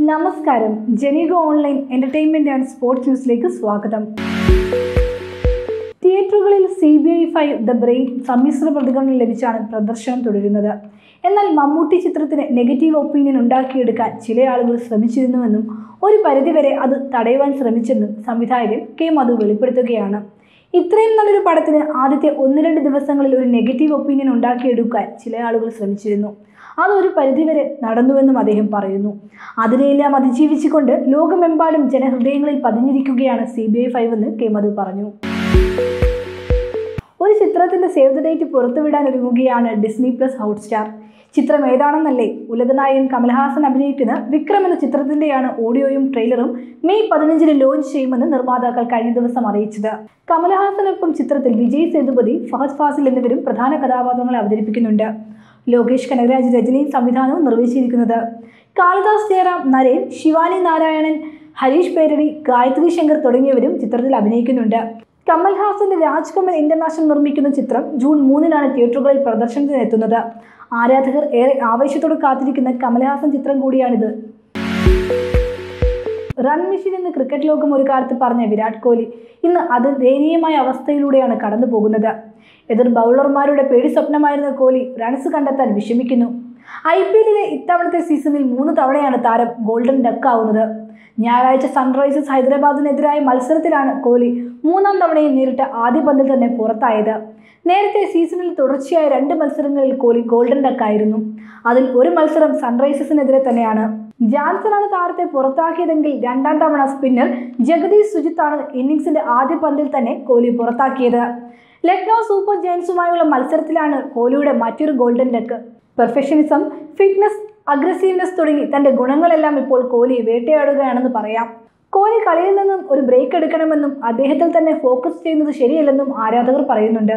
നമസ്കാരം Janigo online entertainment and sports ന്യൂസിലേക്ക് സ്വാഗതം തിയേറ്ററുകളിൽ C B I five the brain സമ്മിശ്ര പ്രതികരണം ലഭിച്ചാണ് പ്രദർശനം തുടരുന്നത് എന്നാൽ മമ്മൂട്ടി ചിത്രത്തിന് നെഗറ്റീവ് ഒപ്പീനിയൻ ഉണ്ടാക്കിയെടുക്കാൻ ചില ആളുകൾ ശ്രമിച്ചിരുന്നുവെന്നും ഒരു പരിധിവരെ അത് തടയുവാൻ ശ്രമിച്ചെന്നും സംവിധായകൻ കെ മധു വെളിപ്പെടുത്തുകയാണ് ഇത്രയും നല്ലൊരു പടത്തിന് ആദ്യത്തെ ഒന്ന് രണ്ട് ദിവസങ്ങളിൽ ഒരു നെഗറ്റീവ് ഒപ്പീനിയൻ ഉണ്ടാക്കിയെടുക്കാൻ ചില ആളുകൾ ശ്രമിച്ചിരുന്നു അതൊരു പരിധിവരെ നടന്നുവെന്നും അദ്ദേഹം പറയുന്നു അതിനെയെല്ലാം അതിജീവിച്ചുകൊണ്ട് ലോകമെമ്പാടും ജനഹൃദയങ്ങളിൽ പതിഞ്ഞിരിക്കുകയാണ് സി ബി ഐ ഫൈവ് എന്ന് കെ മധു പറഞ്ഞു ഒരു ചിത്രത്തിന്റെ സേവ് ദ ഡേറ്റ് പുറത്തുവിടാൻ ഒരുങ്ങുകയാണ് ഡിസ്നി പ്ലസ് ഹോട്ട്സ്റ്റാർ ചിത്രം ഏതാണെന്നല്ലേ ഉലകനായകൻ കമൽഹാസൻ അഭിനയിക്കുന്ന വിക്രം എന്ന ചിത്രത്തിന്റെയാണ് ഓഡിയോയും ട്രെയിലറും മെയ് പതിനഞ്ചിന് ലോഞ്ച് ചെയ്യുമെന്ന് നിർമ്മാതാക്കൾ കഴിഞ്ഞ ദിവസം അറിയിച്ചത് കമൽഹാസനൊപ്പം ചിത്രത്തിൽ വിജയ് സേതുപതി ഫഹദ് ഫാസിൽ എന്നിവരും പ്രധാന കഥാപാത്രങ്ങളെ അവതരിപ്പിക്കുന്നുണ്ട് ലോകേഷ് കനകരാജ് രചനയും സംവിധാനവും നിർവഹിച്ചിരിക്കുന്നത് കാളിദാസ് ജയറാം നരേൻ ശിവാനി നാരായണൻ ഹരീഷ് പേരടി ഗായത്രി ശങ്കർ തുടങ്ങിയവരും ചിത്രത്തിൽ അഭിനയിക്കുന്നുണ്ട് കമൽഹാസന്റെ രാജ്കമൽ ഇന്റർനാഷണൽ നിർമ്മിക്കുന്ന ചിത്രം ജൂൺ മൂന്നിനാണ് തിയേറ്ററുകളിൽ പ്രദർശനത്തിന് എത്തുന്നത് ആരാധകർ ഏറെ ആവേശത്തോടെ കാത്തിരിക്കുന്ന കമൽഹാസൻ ചിത്രം കൂടിയാണിത് റൺ മെഷീൻ എന്ന് ക്രിക്കറ്റ് ലോകം ഒരു കാലത്ത് പറഞ്ഞ വിരാട് കോഹ്ലി ഇന്ന് അത് ദയനീയമായ അവസ്ഥയിലൂടെയാണ് കടന്നു പോകുന്നത് എതിർ ബൗളർമാരുടെ പേടി സ്വപ്നമായിരുന്ന കോഹ്ലി റൺസ് കണ്ടെത്താൻ വിഷമിക്കുന്നു ഐ പി എല്ലിലെ ഇത്തവണത്തെ സീസണിൽ മൂന്ന് തവണയാണ് താരം ഗോൾഡൻ ഡക്ക് ആവുന്നത് ഞായറാഴ്ച സൺറൈസേഴ്സ് ഹൈദരാബാദിനെതിരായ മത്സരത്തിലാണ് കോഹ്ലി മൂന്നാം തവണയും നേരിട്ട ആദ്യ പന്തിൽ തന്നെ പുറത്തായത് നേരത്തെ സീസണിൽ തുടർച്ചയായ രണ്ട് മത്സരങ്ങളിൽ കോഹ്ലി ഗോൾഡൻ ഡക്ക് ആയിരുന്നു അതിൽ ഒരു മത്സരം സൺറൈസേഴ്സിനെതിരെ തന്നെയാണ് ജാൻസനാണ് താരത്തെ പുറത്താക്കിയതെങ്കിൽ രണ്ടാം തവണ സ്പിന്നർ ജഗദീഷ് സുജിത്താണ് ഇന്നിംഗ്സിന്റെ ആദ്യ പന്തിൽ തന്നെ കോഹ്ലി പുറത്താക്കിയത് ലക്നൗ സൂപ്പർ ജയൻസുമായുള്ള മത്സരത്തിലാണ് കോഹ്ലിയുടെ മറ്റൊരു golden duck perfectionism fitness aggressiveness തുടങ്ങി തന്റെ ഗുണങ്ങളെല്ലാം ഇപ്പോൾ കോഹ്ലി വേട്ടയാടുകയാണെന്ന് പറയാം കോഹ്ലി കളിയിൽ നിന്നും ഒരു ബ്രേക്ക് എടുക്കണമെന്നും അദ്ദേഹത്തിൽ തന്നെ ഫോക്കസ് ചെയ്യുന്നത് ശരിയല്ലെന്നും ആരാധകർ പറയുന്നുണ്ട്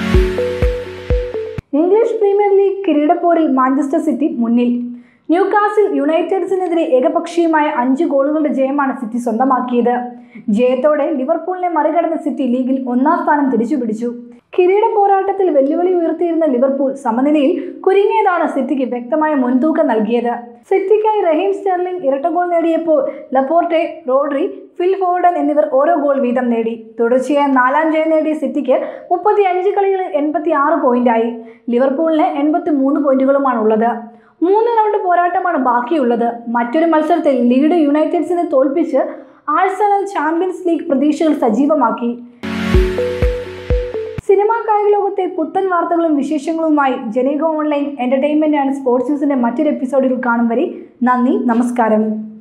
ഇംഗ്ലീഷ് പ്രീമിയർ ലീഗ് കിരീടപ്പോരിൽ മാഞ്ചസ്റ്റർ സിറ്റി മുന്നിൽ ന്യൂകാസിൽ യുണൈറ്റഡ്സിനെതിരെ ഏകപക്ഷീയമായ അഞ്ച് ഗോളുകളുടെ ജയമാണ് സിറ്റി സ്വന്തമാക്കിയത് ജയത്തോടെ ലിവർപൂളിനെ മറികടന്ന സിറ്റി ലീഗിൽ ഒന്നാം സ്ഥാനം തിരിച്ചുപിടിച്ചു കിരീട പോരാട്ടത്തിൽ വെല്ലുവിളി ഉയർത്തിയിരുന്ന ലിവർപൂൾ സമനിലയിൽ കുരുങ്ങിയതാണ് സിറ്റിക്ക് വ്യക്തമായ മുൻതൂക്കം നൽകിയത് സിറ്റിക്കായി റഹീം സ്റ്റെർലിംഗ് ഇരട്ട ഗോൾ നേടിയപ്പോൾ ലപ്പോർട്ടെ റോഡ്രി ഫിൽ ഫോർഡൻ എന്നിവർ ഓരോ ഗോൾ വീതം നേടി തുടർച്ചയായ നാലാം ജയം നേടിയ സിറ്റിക്ക് മുപ്പത്തി അഞ്ച് കളികളിൽ എൺപത്തി ആറ് പോയിന്റായി ലിവർപൂളിന് എൺപത്തി മൂന്ന് പോയിന്റുകളുമാണുള്ളത് മൂന്ന് റൗണ്ട് പോരാട്ടമാണ് ബാക്കിയുള്ളത് മറ്റൊരു മത്സരത്തിൽ ലീഡ് യുണൈറ്റഡ്സിനെ തോൽപ്പിച്ച് ആഴ്സണൽ ചാമ്പ്യൻസ് ലീഗ് പ്രതീക്ഷകൾ സജീവമാക്കി സിനിമാ കായിക ലോകത്തെ പുത്തൻ വാർത്തകളും വിശേഷങ്ങളുമായി Janigo online entertainment and sports ന്യൂസിന്റെ മറ്റൊരു എപ്പിസോഡിൽ കാണും വരെ നന്ദി നമസ്കാരം